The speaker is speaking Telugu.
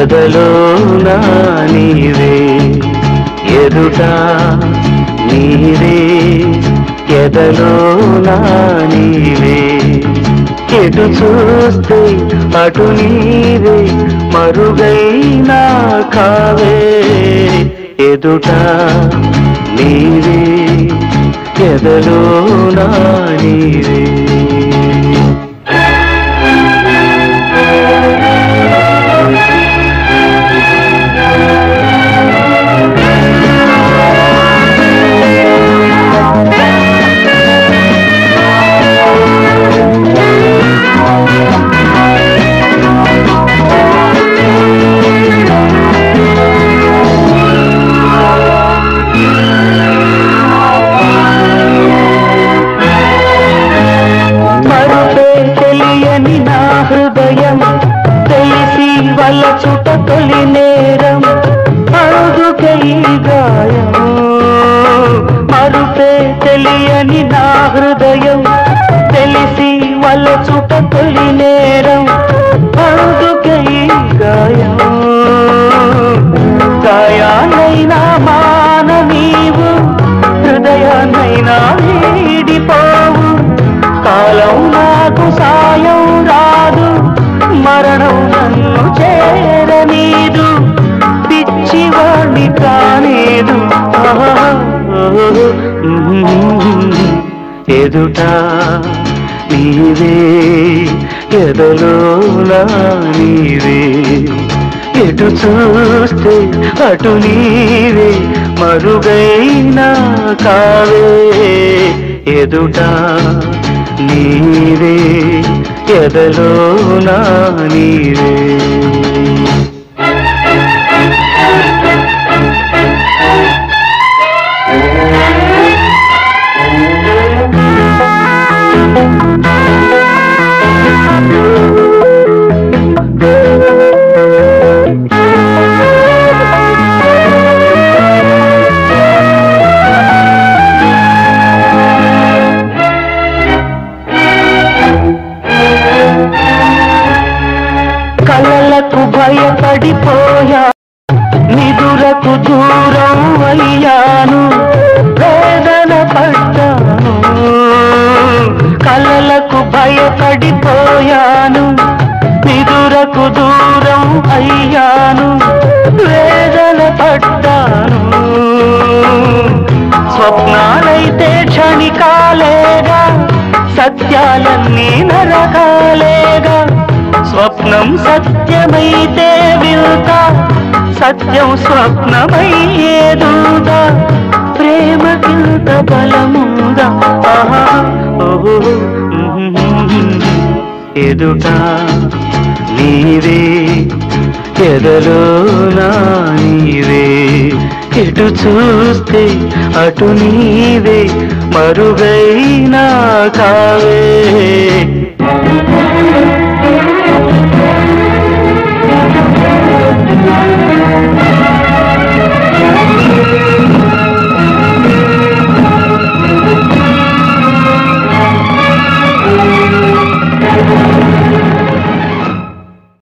ఎదలో నా నీవే ఎదుట నీవే ఎదలో నా నీవే ఎటు చూస్తే అటు నీవే మరుగైనా కావే ఎదుట నీవే ఎదలో నా నీవే మరుపే తెలియని నా హృదయం తెలిసి వల్ల చుట తొలి నేరం అడుగుకై గాయం మరుపే తెలియని నా హృదయం తెలిసి వల్ల చుట తొలి నేరం అడుగుకై గాయం గాయానైనా మాన నీవు హృదయానైనా వీడిపోవు కాలం నాకు సాయం రాదు మరణం నన్ను చేరనీదు పిచ్చివాణ్ణి కానేదు ఆహా, ఎదుట నీవే ఎదలో నా నీవే ఎటు చూస్తే అటు నీవే మరుగైనా కావే ఎదుట నీవే ఎదలో నా నీవే కలలకు భయపడిపోయా నిదురకు దూరం అయ్యాను వేదన పడ్డాను కలలకు భయపడిపోయాను నిదురకు దూరం అయ్యాను వేదన పడ్డాను స్వప్నాలైతే క్షణికాలేగా సత్యాలన్నీ నరకాలేగా స్వప్నం సత్యమైతే వింత సత్యం స్వప్నమయ్యేదూదా ప్రేమకింత బలముందా ఆహా, ఓహో, ఎదుట నీవే ఎదలో నా నీవే ఎటు చూస్తే అటు నీవే మరుగైనా కావే